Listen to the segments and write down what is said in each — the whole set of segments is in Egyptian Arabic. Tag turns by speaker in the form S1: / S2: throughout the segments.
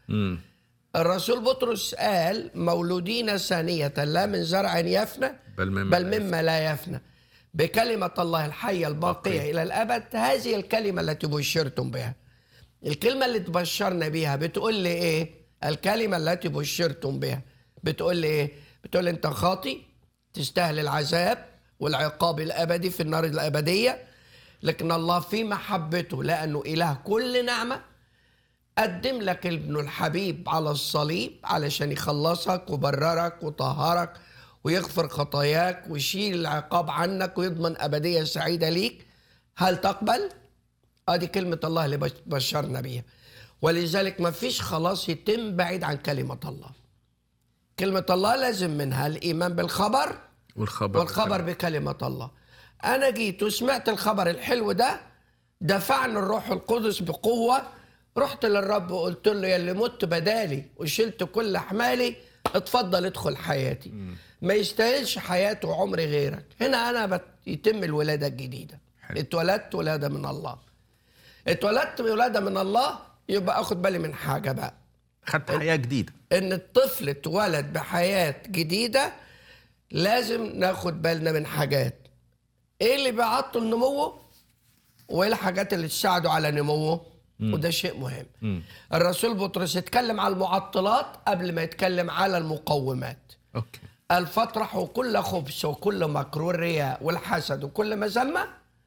S1: امم
S2: الرسول بطرس قال مولودين ثانية لا من زرع يفنى
S1: بل مما
S2: بل
S1: لا
S2: مما لا يفنى بكلمة الله الحية الباقية إلى الأبد هذه الكلمة التي بشرتم بها الكلمة اللي تبشرنا بيها بتقول لي إيه الكلمة التي بشرتم بها بتقول لي إيه بتقول لي أنت خاطي تستاهل العذاب والعقاب الأبدي في النار الأبدية لكن الله في محبته لأنه إله كل نعمة قدم لك ابنه الحبيب على الصليب علشان يخلصك وبررك وطهرك ويغفر خطاياك ويشيل العقاب عنك ويضمن أبدية سعيدة ليك هل تقبل؟ ادي كلمة الله اللي بش- بشرنا بيها ولذلك ما فيش خلاص يتم بعيد عن كلمة الله كلمة الله لازم منها الإيمان بالخبر
S1: والخبر
S2: والخبر بكلمة الله أنا جيت وسمعت الخبر الحلو ده دفعني الروح القدس بقوة رحت للرب وقلت له يا اللي مت بدالي وشلت كل أحمالي اتفضل ادخل حياتي ما يستاهلش حياته وعمري غيرك هنا أنا بت... يتم الولادة الجديدة
S1: حلو.
S2: اتولدت ولادة من الله اتولدت ولادة من الله يبقى أخد بالي من حاجة بقى
S1: خدت حياه جديده
S2: ان الطفل اتولد بحياة جديدة لازم ناخد بالنا من حاجات ايه اللي بيعطل نموه وايه الحاجات اللي تساعده على نموه وده شيء مهم
S1: مم.
S2: الرسول بطرس اتكلم على المعطلات قبل ما يتكلم على المقومات
S1: اوكي
S2: الفطرح كل خبث وكل مكر والرياء والحسد وكل مذمة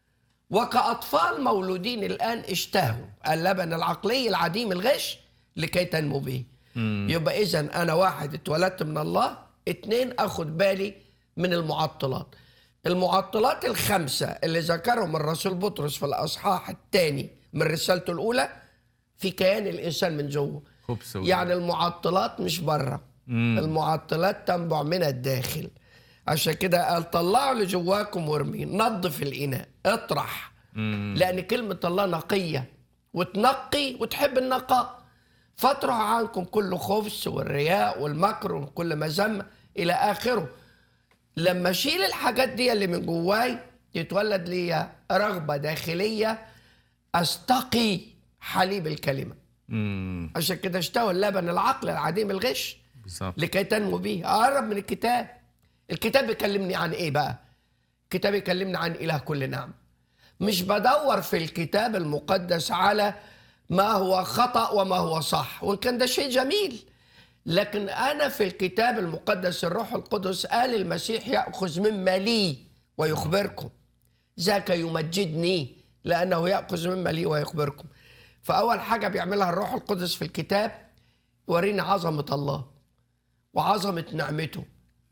S2: وكأطفال مولودين الآن اشتهوا اللبن العقلي العديم الغش لكي تنمو به يبقى إذا أنا واحد اتولدت من الله اتنين أخد بالي من المعطلات المعطلات الخمسة اللي ذكرهم الرسول بطرس في الأصحاح الثاني من رسالته الأولى في كيان الإنسان من جوه
S1: خبث و-
S2: يعني المعطلات مش بره المعطلات تنبع من الداخل عشان كده قال طلعوا اللي جواكم وارميه نظف الإناء اطرح لأن كلمة الله نقية وتنقي وتحب النقاء فاطرحوا عنكم كل خبث والرياء والمكر وكل مذمة إلى آخره لما اشيل الحاجات دي اللي من جواي يتولد لي رغبة داخلية استقي حليب الكلمة
S1: امم
S2: عشان كده اشتهوا اللبن العقل العديم الغش
S1: بالظبط
S2: لكي تنمو به اقرب من الكتاب الكتاب بيكلمني عن ايه بقى الكتاب يكلمني عن اله كل نعم مش بدور في الكتاب المقدس على ما هو خطأ وما هو صح وان كان ده شيء جميل لكن انا في الكتاب المقدس الروح القدس قال المسيح ياخذ مما لي ويخبركم ذاك يمجدني لانه ياخذ مما لي ويخبركم فاول حاجه بيعملها الروح القدس في الكتاب يوريني عظمه الله وعظمه نعمته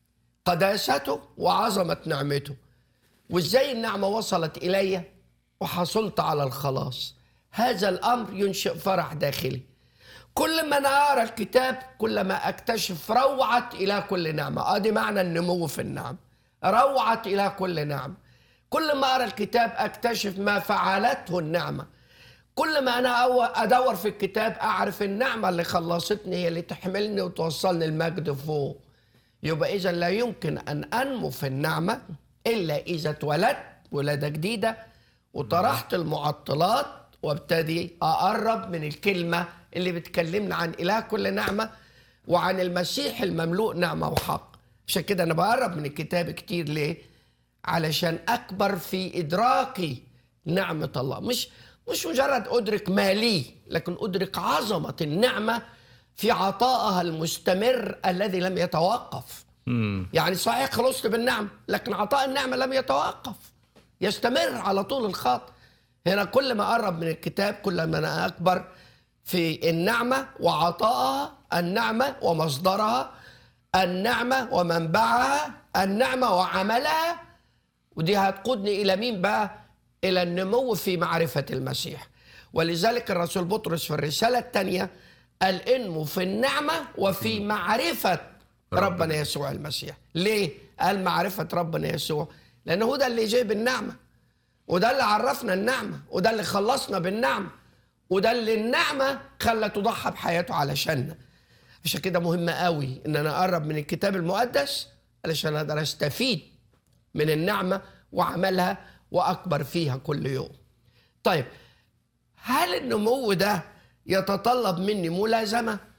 S2: قداسته وعظمه نعمته وازاي النعمه وصلت الي وحصلت على الخلاص هذا الامر ينشئ فرح داخلي كل ما انا اقرا الكتاب كل ما اكتشف روعه الى كل نعمه ادي معنى النمو في النعم روعه الى كل نعم كل ما اقرا الكتاب اكتشف ما فعلته النعمه كل ما انا أو- ادور في الكتاب اعرف النعمه اللي خلصتني هي اللي تحملني وتوصلني المجد فوق يبقى اذا لا يمكن ان انمو في النعمه الا اذا اتولدت ولاده جديده وطرحت المعطلات وابتدي اقرب من الكلمه اللي بتكلمنا عن اله كل نعمه وعن المسيح المملوء نعمه وحق عشان كده انا بقرب من الكتاب كتير ليه علشان اكبر في ادراكي نعمه الله مش مش مجرد ادرك ما لي لكن ادرك عظمه النعمه في عطائها المستمر الذي لم يتوقف
S1: امم
S2: يعني صحيح خلصت بالنعم لكن عطاء النعمه لم يتوقف يستمر على طول الخط هنا كل ما اقرب من الكتاب كل ما انا اكبر في النعمه وعطائها النعمه ومصدرها النعمه ومنبعها النعمه وعملها ودي هتقودني الى مين بقى الى النمو في معرفه المسيح ولذلك الرسول بطرس في الرساله الثانيه قال انمو في النعمه وفي معرفه ربنا يسوع المسيح ليه قال معرفه ربنا يسوع لانه هو ده اللي جايب النعمه وده اللي عرفنا النعمه وده اللي خلصنا بالنعمه وده اللي النعمه خلى تضحى بحياته علشاننا عشان كده مهم قوي ان انا اقرب من الكتاب المقدس علشان اقدر استفيد من النعمه وعملها واكبر فيها كل يوم. طيب هل النمو ده يتطلب مني ملازمه؟